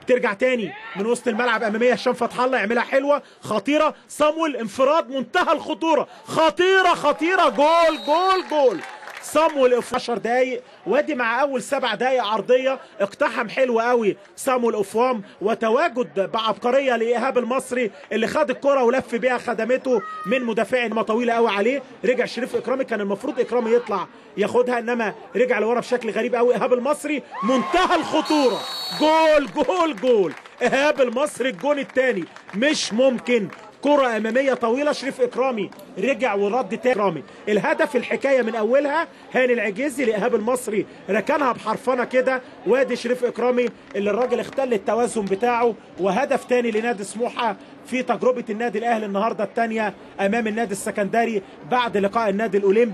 ترجع تاني من وسط الملعب اماميه هشام فتح الله يعملها حلوه خطيره صامويل انفراد منتهى الخطوره خطيره خطيره جول جول جول صامويل في 10 دقايق وادي مع اول سبع دقايق عرضيه اقتحم حلو قوي صامويل افوام وتواجد بعبقريه لايهاب المصري اللي خد الكره ولف بيها خدمته من مدافع ما طويله قوي عليه رجع شريف اكرامي كان المفروض اكرامي يطلع ياخدها انما رجع لورا بشكل غريب قوي ايهاب المصري منتهى الخطوره جول جول جول ايهاب المصري الجون الثاني مش ممكن كرة أمامية طويلة شريف إكرامي رجع ورد تاني إكرامي الهدف الحكاية من أولها هاني العجيزي لإيهاب المصري ركنها بحرفنة كده وادي شريف إكرامي اللي الراجل اختل التوازن بتاعه وهدف تاني لنادي سموحة في تجربة النادي الأهلي النهاردة الثانية أمام النادي السكندري بعد لقاء النادي الأولمبي